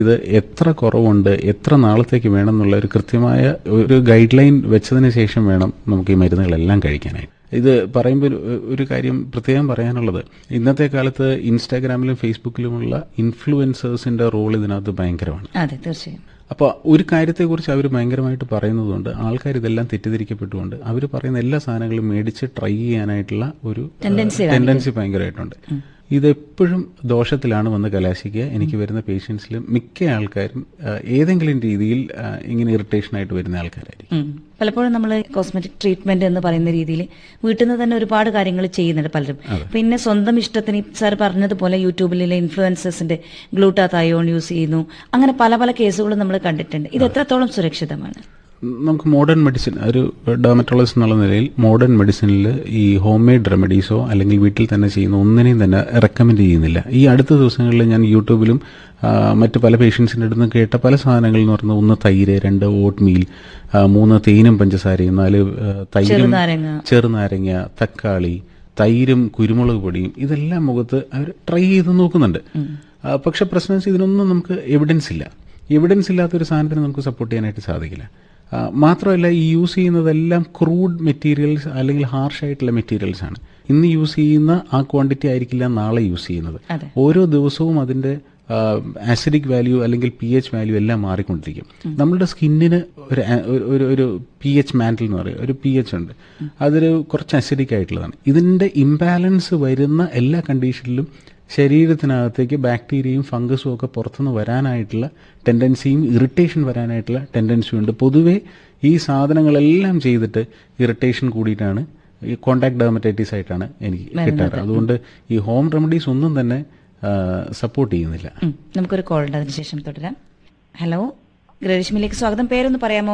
ഇത് എത്ര കുറവുണ്ട് എത്ര നാളത്തേക്ക് വേണം എന്നുള്ള ഒരു കൃത്യമായ ഒരു ഗൈഡ് ലൈൻ വെച്ചതിന് ശേഷം വേണം നമുക്ക് ഈ മരുന്നുകളെല്ലാം കഴിക്കാനായിട്ട് ഇത് പറയുമ്പോൾ ഒരു- ഒരു കാര്യം പ്രത്യേകം പറയാനുള്ളത് ഇന്നത്തെ കാലത്ത് ഇൻസ്റ്റാഗ്രാമിലും ഫേസ്ബുക്കിലുമുള്ള ഇൻഫ്ലുവൻസേഴ്സിന്റെ റോൾ ഇതിനകത്ത് ഭയങ്കരമാണ് അതെ തീർച്ചയായും അപ്പോൾ ഒരു കാര്യത്തെക്കുറിച്ച് അവർ ഭയങ്കരമായിട്ട് പറയുന്നതുകൊണ്ട് ആൾക്കാർ ഇതെല്ലാം തെറ്റിദ്ധരിക്കപ്പെട്ടുകൊണ്ട് അവർ പറയുന്ന എല്ലാ സാധനങ്ങളും മേടിച്ച് ട്രൈ ചെയ്യാനായിട്ടുള്ള ഒരു Tendency ടെൻഡൻസി ഭയങ്കരമായിട്ടുണ്ട് ഇതെപ്പോഴും ദോഷത്തിലാണ് വന്ന് കലാശിക്കുക എനിക്ക് വരുന്ന പേഷ്യൻസിൽ മിക്ക ആൾക്കാരും ആ, ഏതെങ്കിലും രീതിയിൽ ആ, ഇങ്ങനെ ഇറിറ്റേഷൻ ആയിട്ട് വരുന്ന ആൾക്കാരായിരിക്കും ഉം. പലപ്പോഴും നമ്മൾ കോസ്മെറ്റിക് ട്രീറ്റ്മെന്റ് എന്ന് പറയുന്ന രീതിയിൽ വീട്ടിൽ നിന്ന് തന്നെ ഒരുപാട് കാര്യങ്ങൾ ചെയ്യുന്നുണ്ട് പലരും പിന്നെ സ്വന്തം ഇഷ്ടത്തിന് സാർ പറഞ്ഞതുപോലെ യൂട്യൂബിലെ ഇൻഫ്ലുവൻസേഴ്സിന്റെ ഗ്ലൂട്ടാതയോൺ യൂസ് ചെയ്യുന്നു അങ്ങനെ പല പല കേസുകളും നമ്മൾ കണ്ടിട്ടുണ്ട് ഇത് എത്രത്തോളം സുരക്ഷിതമാണ് നമുക്ക് മോഡേൺ മെഡിസിൻ ഒരു ഡെർമറ്റോളജിസ്റ്റ് എന്നുള്ള നിലയിൽ മോഡേൺ മെഡിസിനിൽ ഈ ഹോം മെയ്ഡ് റെമഡീസോ അല്ലെങ്കിൽ വീട്ടിൽ തന്നെ ചെയ്യുന്ന ഒന്നിനെയും തന്നെ റെക്കമെൻഡ് ചെയ്യുന്നില്ല ഈ അടുത്ത ദിവസങ്ങളിൽ ഞാൻ യൂട്യൂബിലും ആ, മറ്റ് പല പേഷ്യൻസിൻ്റെ അടുത്ത് നിന്ന് കേട്ട പല സാധനങ്ങൾ എന്ന് പറഞ്ഞാൽ ഒന്ന് തൈര് രണ്ട് ഓട്ട് മീൽ മൂന്ന് തേനും പഞ്ചസാരയും നാല് ആ, തൈരും ചെറുനാരങ്ങ. ചെറുനാരങ്ങ തക്കാളി തൈരും കുരുമുളക് പൊടിയും ഇതെല്ലാം മുഖത്ത് അവർ ട്രൈ ചെയ്ത് നോക്കുന്നുണ്ട് ആ, പക്ഷെ പ്രശ്നം വെച്ചാൽ ഇതിനൊന്നും നമുക്ക് എവിഡൻസ് ഇല്ല എവിഡൻസ് ഇല്ലാത്ത ഒരു സാധനത്തിന് നമുക്ക് സപ്പോർട്ട് ചെയ്യാനായിട്ട് സാധിക്കില്ല ആ, മാത്രമല്ല ഈ യൂസ് ചെയ്യുന്നതെല്ലാം ക്രൂഡ് മെറ്റീരിയൽസ് അല്ലെങ്കിൽ ഹാർഷ് ആയിട്ടുള്ള മെറ്റീരിയൽസ് ആണ് ഇന്ന് യൂസ് ചെയ്യുന്ന ആ ക്വാണ്ടിറ്റി ആയിരിക്കില്ല നാളെ യൂസ് ചെയ്യുന്നത് അതെ. ഓരോ ദിവസവും അതിന്റെ ആസിഡിക് വാല്യൂ അല്ലെങ്കിൽ പി എച്ച് വാല്യൂ എല്ലാം മാറിക്കൊണ്ടിരിക്കും നമ്മളുടെ സ്കിന്നിന് ഒരു ആ- ഒരു- ഒരു ഒരു പി എച്ച് മാൻറ്റിൽ എന്ന് പറയും ഒരു പി എച്ച് ഉണ്ട് അതൊരു കുറച്ച് അസിഡിക് ആയിട്ടുള്ളതാണ് ഇതിന്റെ ഇംബാലൻസ് വരുന്ന എല്ലാ കണ്ടീഷനിലും ശരീരത്തിനകത്തേക്ക് ബാക്ടീരിയയും ഫംഗസും ഒക്കെ പുറത്തുനിന്ന് വരാനായിട്ടുള്ള ടെൻഡൻസിയും ഇറിറ്റേഷൻ വരാനായിട്ടുള്ള ടെൻഡൻസിയും ഉണ്ട് പൊതുവേ ഈ സാധനങ്ങളെല്ലാം ചെയ്തിട്ട് ഇറിറ്റേഷൻ കൂടിയിട്ടാണ് ഈ കോണ്ടാക്ട് ഡെർമറ്റൈറ്റിസ് ആയിട്ടാണ് എനിക്ക് കിട്ടാറ് അതുകൊണ്ട് ഈ ഹോം റെമഡീസ് ഒന്നും തന്നെ സപ്പോർട്ട് ചെയ്യുന്നില്ല ഉം. നമുക്കൊരു കോൾ ഉണ്ട് അതിനുശേഷം തുടരാം ഹലോ ഗ്രേഷ്മിലേക്ക് സ്വാഗതം പേരൊന്ന് പറയാമോ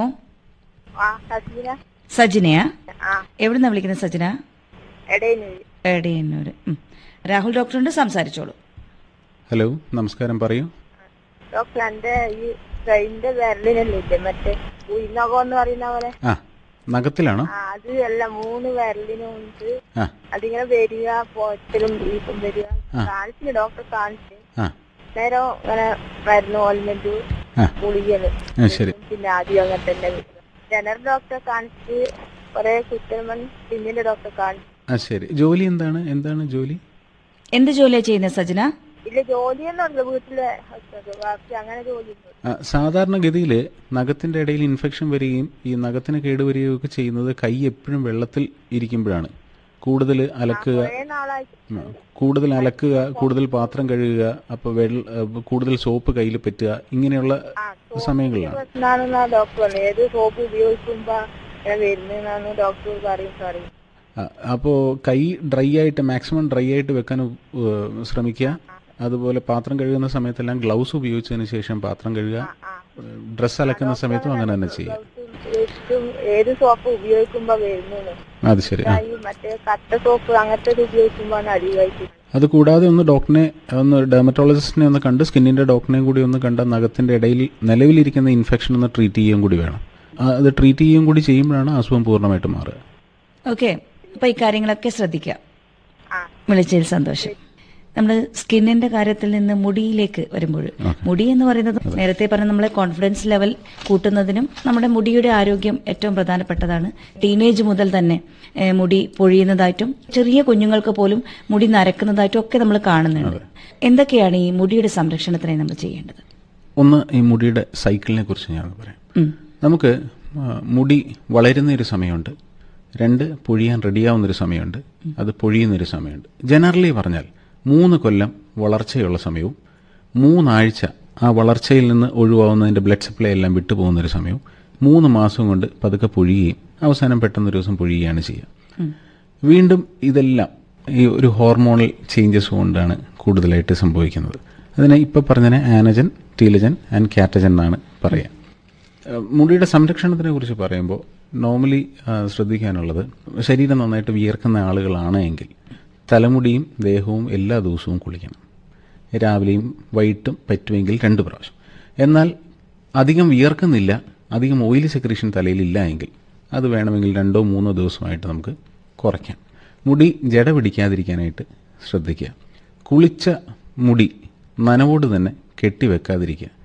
ആ സജീന സജിനയാ ആ എവിടുന്നാ വിളിക്കുന്നത് സജിന എടയനൂര് എടയന്നൂര് ഉം. രാഹുൽ ഡോക്ടറുണ്ട് സംസാരിച്ചോളൂ ഹലോ നമസ്കാരം പറയൂ ഡോക്ടർ എന്റെ ഈ കൈന്റെ വിരലിനല്ലേ ഇല്ലേ മറ്റേ ഉയിനകം എന്ന് പറയുന്ന പോലെ ആ നഖത്തിലാണോ ആ അത് അല്ല മൂന്ന് വിരലിനും ഉണ്ട് ആ അതിങ്ങനെ വരിക പോറ്റലും ബീഫും വരിക ആ. കാണിച്ചില്ല ഡോക്ടർ കാണിച്ചു ആ നേരം ഇങ്ങനെ മരുന്ന് ഓൾമെന്റ് ആ. ഗുളികകള് ആ, ശരി പിന്നെ ആദ്യം അങ്ങനെ തന്നെ വരിക ജനറൽ ഡോക്ടറെ കാണിച്ച് കുറെ കുറ്റമൺ പിന്നിലെ ഡോക്ടറെ കാണിച്ചു ആ ശരി ജോലി എന്താണ് എന്താണ് ജോലി എന്ത് ജോലിയാ ചെയ്യുന്നത് സജിന ഇല്ല ജോലിയൊന്നുമില്ല വീട്ടിലെ ഹസ്ബൻഡ് ബാക്കി അങ്ങനെ ജോലിയൊന്നും ആ, സാധാരണഗതിയിൽ നഖത്തിന്റെ ഇടയിൽ ഇൻഫെക്ഷൻ വരികയും ഈ നഖത്തിന് കേടുവരികയും ഒക്കെ ചെയ്യുന്നത് കൈ എപ്പോഴും വെള്ളത്തിൽ ഇരിക്കുമ്പോഴാണ് കൂടുതൽ അലക്കുക കുറെ നാളായിട്ട് ഉം, കൂടുതൽ അലക്കുക കൂടുതൽ പാത്രം കഴുകുക അപ്പോൾ വെള്ള ഏഹ്, കൂടുതൽ സോപ്പ് കയ്യിൽ പറ്റുക ഇങ്ങനെയുള്ള സമയങ്ങളിലാണ് പ്രശ്നമാണെന്നാ ഡോക്ടർ പറഞ്ഞത് ഏത് സോപ്പ് ഉപയോഗിക്കുമ്പോ ഇങ്ങനെ വരുന്നതെന്നാണ് ഡോക്ടർ പറയും പറയും ആ, അപ്പോ കൈ ഡ്രൈ ആയിട്ട് മാക്സിമം ഡ്രൈ ആയിട്ട് വെക്കാൻ ഏഹ്, ശ്രമിക്കുക അതുപോലെ പാത്രം കഴുകുന്ന സമയത്തെല്ലാം ഗ്ലൗസ് ഉപയോഗിച്ചതിന് ശേഷം പാത്രം കഴുകുക ഡ്രസ്സ് അലക്കുന്ന സമയത്തും അങ്ങനെ തന്നെ ചെയ്യുക ഏറ്റവും ഏത് സോപ്പ് ഉപയോഗിക്കുമ്പോ വരുന്നത് അത് ശരി ആ ഈ മറ്റേ കട്ട സോപ്പ് അങ്ങനത്തെ ഉപയോഗിക്കുമ്പോഴാണ് അടിവായിട്ട് അത് കൂടാതെ ഒന്ന് ഡോക്ടറിനെ ഒന്ന് ഡെർമറ്റോളജിസ്റ്റിനെ ഒന്ന് കണ്ട് സ്കിന്നിന്റെ ഡോക്ടറിനെയും കൂടി ഒന്ന് കണ്ട നഖത്തിന്റെ ഇടയിൽ നിലവിലിരിക്കുന്ന ഇൻഫെക്ഷൻ ഒന്ന് ട്രീറ്റ് ചെയ്യുകയും കൂടി വേണം ആ, അത് ട്രീറ്റ് ചെയ്യുകയും കൂടി ചെയ്യുമ്പോഴാണ് അസുഖം പൂർണ്ണമായിട്ട് മാറുക ഓക്കെ അപ്പൊ ഈ കാര്യങ്ങളൊക്കെ ശ്രദ്ധിക്കാം ആ വിളിച്ചതിൽ സന്തോഷം നമ്മൾ സ്കിന്നിന്റെ കാര്യത്തിൽ നിന്ന് മുടിയിലേക്ക് വരുമ്പോൾ മുടി എന്ന് പറയുന്നത് നേരത്തെ പറഞ്ഞ നമ്മളെ കോൺഫിഡൻസ് ലെവൽ കൂട്ടുന്നതിനും നമ്മുടെ മുടിയുടെ ആരോഗ്യം ഏറ്റവും പ്രധാനപ്പെട്ടതാണ് ടീനേജ് മുതൽ തന്നെ ഏഹ്, മുടി പൊഴിയുന്നതായിട്ടും ചെറിയ കുഞ്ഞുങ്ങൾക്ക് പോലും മുടി നരക്കുന്നതായിട്ടും ഒക്കെ നമ്മൾ കാണുന്നുണ്ട് എന്തൊക്കെയാണ് ഈ മുടിയുടെ സംരക്ഷണത്തിനായി നമ്മൾ ചെയ്യേണ്ടത് ഒന്ന് ഈ മുടിയുടെ സൈക്കിളിനെ കുറിച്ച് ഞാൻ പറയാം ഉം. നമുക്ക് ആ, മുടി വളരുന്ന ഒരു സമയമുണ്ട് രണ്ട് പൊഴിയാൻ റെഡിയാവുന്ന ഒരു സമയമുണ്ട് അത് പൊഴിയുന്ന ഒരു സമയമുണ്ട് ജനറലി പറഞ്ഞാൽ മൂന്ന് കൊല്ലം വളർച്ചയുള്ള സമയവും മൂന്നാഴ്ച ആ വളർച്ചയിൽ നിന്ന് ഒഴിവാവുന്നതിന്റെ ബ്ലഡ് സപ്ലൈ എല്ലാം വിട്ടുപോകുന്ന ഒരു സമയവും മൂന്ന് മാസം കൊണ്ട് പതുക്കെ പൊഴിയുകയും അവസാനം പെട്ടെന്ന് ഒരു ദിവസം പൊഴിയുകയാണ് ചെയ്യുക വീണ്ടും ഇതെല്ലാം ഈ ഒരു ഹോർമോണൽ ചേഞ്ചസ് കൊണ്ടാണ് കൂടുതലായിട്ട് സംഭവിക്കുന്നത് അതിനെ ഇപ്പം പറഞ്ഞതിനെ ആനജൻ ടീലജൻ ആൻഡ് കാറ്റജൻ എന്നാണ് പറയുക ഏഹ് മുടിയുടെ സംരക്ഷണത്തിനെ കുറിച്ച് പറയുമ്പോൾ നോർമലി ശ്രദ്ധിക്കാനുള്ളത് ശരീരം നന്നായിട്ട് വിയർക്കുന്ന ആളുകളാണ് എങ്കിൽ തലമുടിയും ദേഹവും എല്ലാ ദിവസവും കുളിക്കണം രാവിലെയും വൈകിട്ടും പറ്റുമെങ്കിൽ രണ്ട് പ്രാവശ്യം എന്നാൽ അധികം വിയർക്കുന്നില്ല അധികം ഓയിലി സെക്രീഷൻ തലയിലില്ല എങ്കിൽ അത് വേണമെങ്കിൽ രണ്ടോ മൂന്നോ ദിവസമായിട്ട് നമുക്ക് കുറയ്ക്കാം മുടി ജട പിടിക്കാതിരിക്കാനായിട്ട് ശ്രദ്ധിക്കുക കുളിച്ച മുടി നനവോട് തന്നെ കെട്ടിവെക്കാതിരിക്കുക